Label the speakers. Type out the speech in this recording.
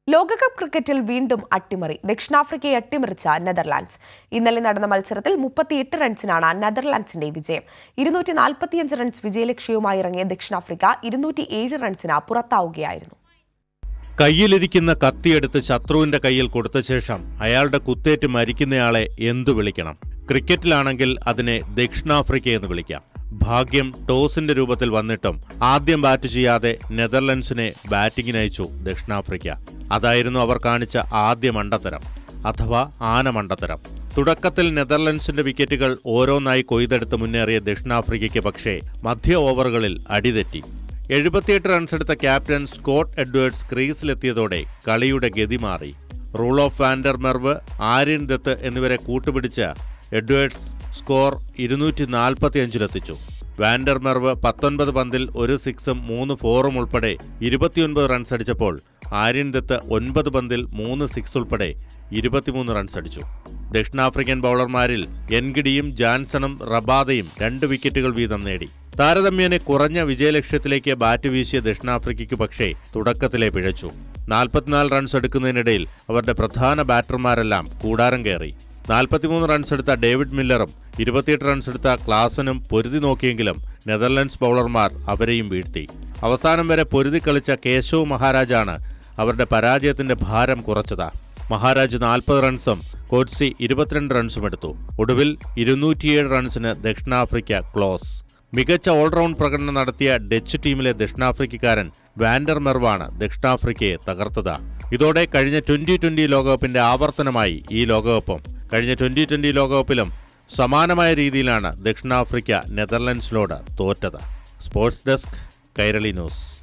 Speaker 1: ലോകകപ്പ് ക്രിക്കറ്റിൽ വീണ്ടും അട്ടിമറി ദക്ഷിണാഫ്രിക്കയെ അട്ടിമറിച്ച നെതർലാൻഡ്സ് ഇന്നലെ നടന്ന മത്സരത്തിൽ മുപ്പത്തിയെട്ട് റൺസിനാണ് നെതർലാൻഡ്സിന്റെ വിജയം ഇരുന്നൂറ്റി നാൽപ്പത്തിയഞ്ച് റൺസ് വിജയലക്ഷ്യവുമായി ഇറങ്ങിയ ദക്ഷിണാഫ്രിക്ക ഇരുന്നൂറ്റി ഏഴ് റൺസിന് പുറത്താവുകയായിരുന്നു
Speaker 2: കയ്യിലിരിക്കുന്ന കത്തിയെടുത്ത് ശത്രുവിന്റെ കയ്യിൽ കൊടുത്ത ശേഷം അയാളുടെ കുത്തേറ്റ് മരിക്കുന്നയാളെ എന്തു വിളിക്കണം ക്രിക്കറ്റിലാണെങ്കിൽ അതിനെ ദക്ഷിണാഫ്രിക്ക എന്ന് വിളിക്കാം ഭാഗ്യം ടോസിന്റെ രൂപത്തിൽ വന്നിട്ടും ആദ്യം ബാറ്റ് ചെയ്യാതെ നെതർലൻഡ്സിനെ ബാറ്റിംഗിനയച്ചു ദക്ഷിണാഫ്രിക്ക അതായിരുന്നു അവർ കാണിച്ച ആദ്യ മണ്ടത്തരം അഥവാ ആന മണ്ടത്തരം തുടക്കത്തിൽ നെതർലൻഡ്സിന്റെ വിക്കറ്റുകൾ ഓരോന്നായി കൊയ്തെടുത്ത് മുന്നേറിയ ദക്ഷിണാഫ്രിക്കയ്ക്ക് പക്ഷേ മധ്യ ഓവറുകളിൽ അടിതെറ്റി എഴുപത്തിയെട്ട് റൺസെടുത്ത ക്യാപ്റ്റൻ സ്കോട്ട് എഡ്വേർഡ്സ് ക്രീസിലെത്തിയതോടെ കളിയുടെ ഗതി മാറി Roelof van der Merwe Aryan Dutt എന്നിവരെ കൂട്ടുപിടിച്ച എഡ്വേർഡ്സ് സ്കോർ ഇരുന്നൂറ്റി നാൽപ്പത്തിയഞ്ചിലെത്തിച്ചു വാൻഡർ മെർവ് പത്തൊൻപത് പന്തിൽ ഒരു സിക്സും മൂന്ന് ഫോറും ഉൾപ്പെടെ ഇരുപത്തിയൊൻപത് റൺസ് അടിച്ചപ്പോൾ ആര്യൻ ദത്ത് ഒൻപത് പന്തിൽ മൂന്ന് സിക്സ് ഉൾപ്പെടെ ഇരുപത്തിമൂന്ന് റൺസ് അടിച്ചു ദക്ഷിണാഫ്രിക്കൻ ബൗളർമാരിൽ എൻഗിഡിയും ജാൻസണും റബാദയും രണ്ട് വിക്കറ്റുകൾ വീതം നേടി താരതമ്യേന കുറഞ്ഞ വിജയലക്ഷ്യത്തിലേക്ക് ബാറ്റ് വീശിയ ദക്ഷിണാഫ്രിക്കയ്ക്ക് പക്ഷേ തുടക്കത്തിലെ പിഴച്ചു നാൽപ്പത്തിനാല് റൺസ് എടുക്കുന്നതിനിടയിൽ അവരുടെ പ്രധാന ബാറ്റർമാരെല്ലാം കൂടാരം കയറി നാൽപ്പത്തിമൂന്ന് റൺസ് എടുത്ത ഡേവിഡ് മില്ലറും ഇരുപത്തിയെട്ട് റൺസ് എടുത്ത ക്ലാസനും പൊരുതി നോക്കിയെങ്കിലും നെതർലൻഡ്സ് ബൗളർമാർ അവരെയും വീഴ്ത്തി അവസാനം വരെ പൊരുതി കളിച്ച കേശവ് മഹാരാജാണ് അവരുടെ പരാജയത്തിന്റെ ഭാരം കുറച്ചത് മഹാരാജ് നാൽപ്പത് റൺസും കോട്സി ഇരുപത്തിരണ്ട് റൺസും എടുത്തു ഒടുവിൽ ഇരുന്നൂറ്റിയേഴ് റൺസിന് ദക്ഷിണാഫ്രിക്ക ക്ലോസ് മികച്ച ഓൾറൗണ്ട് പ്രകടനം നടത്തിയ ഡച്ച് ടീമിലെ ദക്ഷിണാഫ്രിക്കക്കാരൻ വാൻഡർ മെർവാണ് ദക്ഷിണാഫ്രിക്കയെ തകർത്തത് ഇതോടെ കഴിഞ്ഞ ട്വന്റി ട്വന്റി ലോകകപ്പിന്റെ ആവർത്തനമായി ഈ ലോകകപ്പും കഴിഞ്ഞ ട്വന്റി ട്വന്റി ലോകകപ്പിലും സമാനമായ രീതിയിലാണ് ദക്ഷിണാഫ്രിക്ക നെതർലൻഡ്സിനോട് തോറ്റത് സ്പോർട്സ് ഡെസ്ക് കൈരളി ന്യൂസ്